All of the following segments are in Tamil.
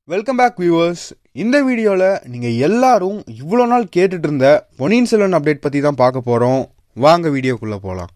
வெல்கம் பேக் வியூவர்ஸ் இந்த வீடியோவில் நீங்கள் எல்லாரும் இவ்வளோ நாள் கேட்டுட்டு இருந்த பொன்னியின் செல்வன் அப்டேட் பற்றி தான் பார்க்க போகிறோம் வாங்க வீடியோக்குள்ளே போகலாம்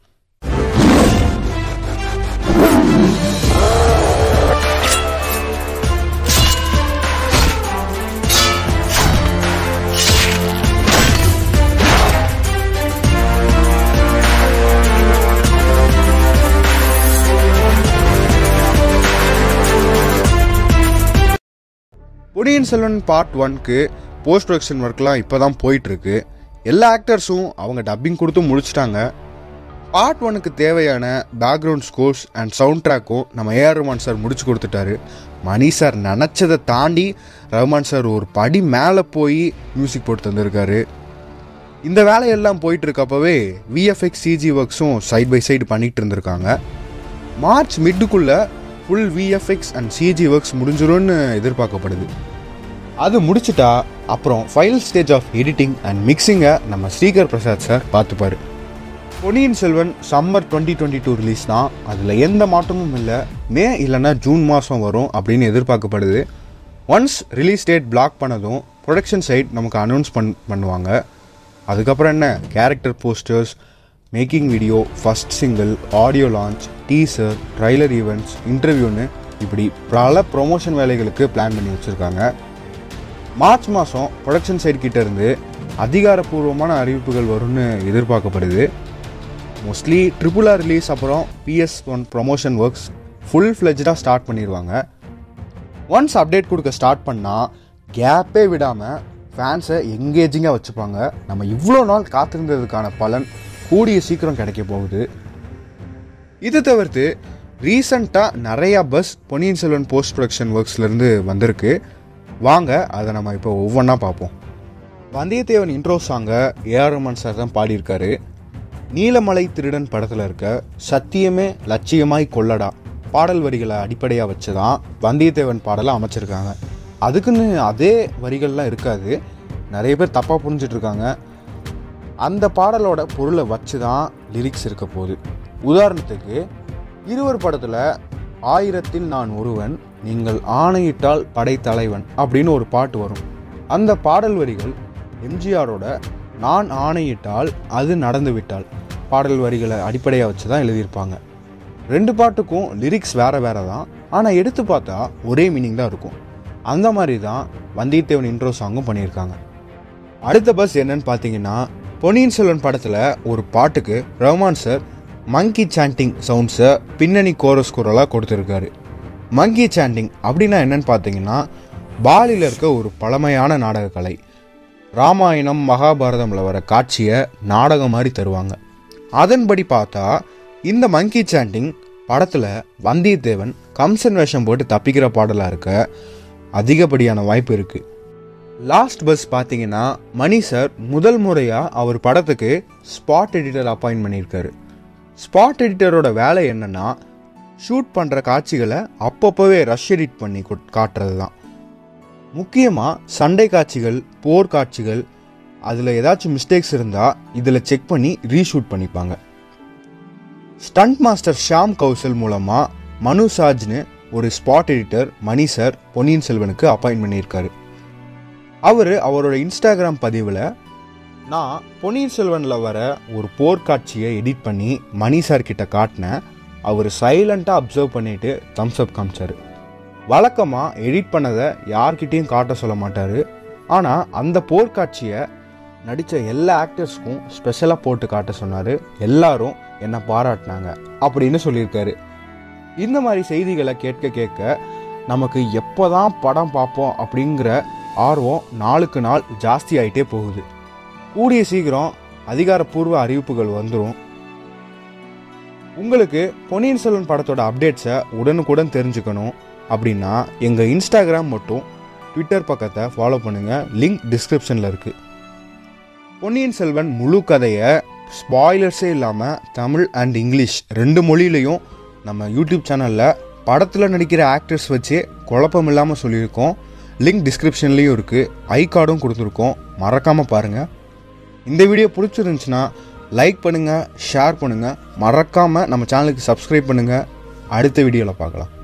பொன்னியின் செல்வன் பார்ட் ஒன்க்கு போஸ்ட் ப்ரொடக்ஷன் ஒர்க்லாம் இப்போ தான் போயிட்டுருக்கு எல்லா ஆக்டர்ஸும் அவங்க டப்பிங் கொடுத்து முடிச்சிட்டாங்க பார்ட் ஒனுக்கு தேவையான பேக்ரவுண்ட் ஸ்கோர்ஸ் அண்ட் சவுண்ட் ட்ராக்கும் நம்ம ஏஆர் ரஹ்மான் சார் முடிச்சு கொடுத்துட்டாரு மணி சார் நினச்சதை தாண்டி ரஹ்மான் சார் ஒரு படி மேலே போய் மியூசிக் போட்டு தந்திருக்காரு இந்த வேலையெல்லாம் போயிட்டு இருக்கப்பவே விஎஃப்எக்ஸ் சிஜி ஒர்க்ஸும் சைட் பை சைடு பண்ணிட்டு இருந்திருக்காங்க மார்ச் மிட்டுக்குள்ளே full VFX and CG works முடிஞ்சிரும்னு எதிர்பார்க்கப்படுது அது முடிச்சிட்டா அப்புறம் final stage of editing and மிக்சிங்கை நம்ம ஸ்ரீகர் பிரசாத் சார் பார்த்துப்பாரு Ponniyin Selvan summer twenty twenty two release தான் அதில் எந்த மாற்றமும் இல்லை மே இல்லைன்னா ஜூன் மாதம் வரும் அப்படின்னு எதிர்பார்க்கப்படுது ஒன்ஸ் ரிலீஸ் டேட் பிளாக் பண்ணதும் ப்ரொடக்ஷன் சைட் நமக்கு அனௌன்ஸ் பண் பண்ணுவாங்க அதுக்கப்புறம் என்ன character posters making video first single audio launch teaser trailer events இன்டர்வியூன்னு இப்படி பல ப்ரொமோஷன் வேலைகளுக்கு பிளான் பண்ணி வச்சுருக்காங்க மார்ச் மாதம் ப்ரொடக்ஷன் சைடு கிட்ட இருந்து அதிகாரப்பூர்வமான அறிவிப்புகள் வரும்னு எதிர்பார்க்கப்படுது மோஸ்ட்லி ட்ரிபிள் ஆர் ரிலீஸ் அப்புறம் PS one promotion works full ஃப்ளெஜ்டாக ஸ்டார்ட் பண்ணிடுவாங்க ஒன்ஸ் அப்டேட் கொடுக்க ஸ்டார்ட் பண்ணால் கேப்பே விடாமல் ஃபேன்ஸை எங்கேஜிங்காக வச்சுப்பாங்க நம்ம இவ்வளோ நாள் காத்திருந்ததுக்கான பலன் கூடிய சீக்கிரம் கிடைக்க போகுது இது தவிர்த்து ரீசண்டாக நிறையா பஸ் பொன்னியின் செல்வன் போஸ்ட் ப்ரொடக்ஷன் ஒர்க்ஸ்லேருந்து வந்திருக்கு வாங்க அதை நம்ம இப்போ ஒவ்வொன்றா பார்ப்போம் வந்தியத்தேவன் இன்ட்ரோ சாங்கை ஏஆர் ரஹ்மான் சார் தான் பாடியிருக்காரு நீலமலை திருடன் படத்தில் இருக்க சத்தியமே லட்சியமாய் கொள்ளடா பாடல் வரிகளை அடிப்படையாக வச்சு தான் வந்தியத்தேவன் பாடலை அமைச்சிருக்காங்க அதுக்குன்னு அதே வரிகள்லாம் இருக்காது நிறைய பேர் தப்பாக புரிஞ்சிட்டு இருக்காங்க அந்த பாடலோட பொருளை வச்சு தான் லிரிக்ஸ் இருக்க போகுது உதாரணத்துக்கு இருவர் படத்தில் ஆயிரத்தில் நான் ஒருவன் நீங்கள் ஆணையிட்டால் படைத்தலைவன் அப்படின்னு ஒரு பாட்டு வரும் அந்த பாடல் வரிகள் எம்ஜிஆரோட நான் ஆணையிட்டால் அது நடந்து விட்டால் பாடல் வரிகளை அடிப்படையாக வச்சு தான் எழுதியிருப்பாங்க ரெண்டு பாட்டுக்கும் லிரிக்ஸ் வேற வேற தான் ஆனால் எடுத்து பார்த்தா ஒரே மீனிங் தான் இருக்கும் அந்த மாதிரி தான் வந்தியத்தேவன் இன்ட்ரோ சாங்கும் பண்ணியிருக்காங்க அடுத்த பஸ் என்னன்னு பார்த்தீங்கன்னா பொன்னியின் செல்வன் படத்தில் ஒரு பாட்டுக்கு ரஹ்மான் சார் மங்கி சாண்டிங் சவுண்ட்ஸை பின்னணி கோரஸ் குரலாக கொடுத்துருக்காரு மங்கி சாண்டிங் அப்படின்னா என்னன்னு பார்த்தீங்கன்னா பாலியில் இருக்க ஒரு பழமையான நாடகக்கலை ராமாயணம் மகாபாரதமில் வர காட்சியை நாடகம் மாதிரி தருவாங்க அதன்படி பார்த்தா இந்த மங்கி சாண்டிங் படத்தில் வந்தியத்தேவன் கம்சன் வேஷம் போட்டு தப்பிக்கிற பாடலாக இருக்க அதிகப்படியான வாய்ப்பு இருக்குது லாஸ்ட் பஸ் பார்த்தீங்கன்னா மணி சார் முதல் முறையாக அவர் படத்துக்கு ஸ்பாட் எடிட்டர் அப்பாயின்ட் பண்ணியிருக்காரு ஸ்பாட் எடிட்டரோட வேலை என்னன்னா ஷூட் பண்ணுற காட்சிகளை அப்பப்போவே ரஷ் எடிட் பண்ணி கொட்- காட்டுறது தான் முக்கியமாக சண்டை காட்சிகள் போர் காட்சிகள் அதில் ஏதாச்சும் மிஸ்டேக்ஸ் இருந்தால் இதில் செக் பண்ணி ரீஷூட் பண்ணிப்பாங்க ஸ்டண்ட் மாஸ்டர் ஷாம் கௌசல் மூலமாக மனு சாஜ்னு ஒரு spot editor Mani sir Ponniyin செல்வனுக்கு அப்பாயின்ட் பண்ணியிருக்காரு அவர் அவரோட இன்ஸ்டாகிராம் பதிவில் நான் பொன்னியின் செல்வனில் வர ஒரு போர்க்காட்சியை எடிட் பண்ணி மணி சார் கிட்ட காட்டினேன் அவர் சைலண்ட்டாக அப்சர்வ் பண்ணிட்டு தம்ஸ் அப் காமிச்சார் வழக்கமாக எடிட் பண்ணதை யார்கிட்டயும் காட்ட சொல்ல மாட்டார் ஆனால் அந்த போர்க்காட்சியை நடித்த எல்லா ஆக்டர்ஸ்க்கும் ஸ்பெஷலாக போட்டு காட்ட சொன்னார் எல்லாரும் என்னை பாராட்டினாங்க அப்படின்னு சொல்லியிருக்காரு இந்த மாதிரி செய்திகளை கேட்க கேட்க நமக்கு எப்போதான் படம் பார்ப்போம் அப்படிங்கிற ஆர்வம் நாளுக்கு நாள் ஜாஸ்தி ஆயிட்டே போகுது கூடிய சீக்கிரம் அதிகாரப்பூர்வ அறிவிப்புகள் வந்துடும் உங்களுக்கு பொன்னியின் செல்வன் படத்தோட அப்டேட்ஸை உடனுக்குடன் தெரிஞ்சுக்கணும் அப்படின்னா எங்கள் இன்ஸ்டாகிராம் மற்றும் ட்விட்டர் பக்கத்தை ஃபாலோ பண்ணுங்கள் லிங்க் டிஸ்கிரிப்ஷனில் இருக்குது பொன்னியின் செல்வன் முழு கதையை ஸ்பாய்லர்ஸே இல்லாமல் தமிழ் அண்ட் இங்கிலீஷ் ரெண்டு மொழியிலையும் நம்ம யூடியூப் சேனலில் படத்தில் நடிக்கிற ஆக்டர்ஸ் வச்சு குழப்பம் இல்லாமல் சொல்லியிருக்கோம் லிங்க் டிஸ்கிரிப்ஷன்லேயும் இருக்குது ஐ கார்டும் கொடுத்துருக்கோம் மறக்காமல் பாருங்கள் இந்த வீடியோ பிடிச்சிருந்துச்சுன்னா லைக் பண்ணுங்கள் ஷேர் பண்ணுங்கள் மறக்காமல் நம்ம சேனலுக்கு சப்ஸ்கிரைப் பண்ணுங்கள் அடுத்த வீடியோவில் பார்க்கலாம்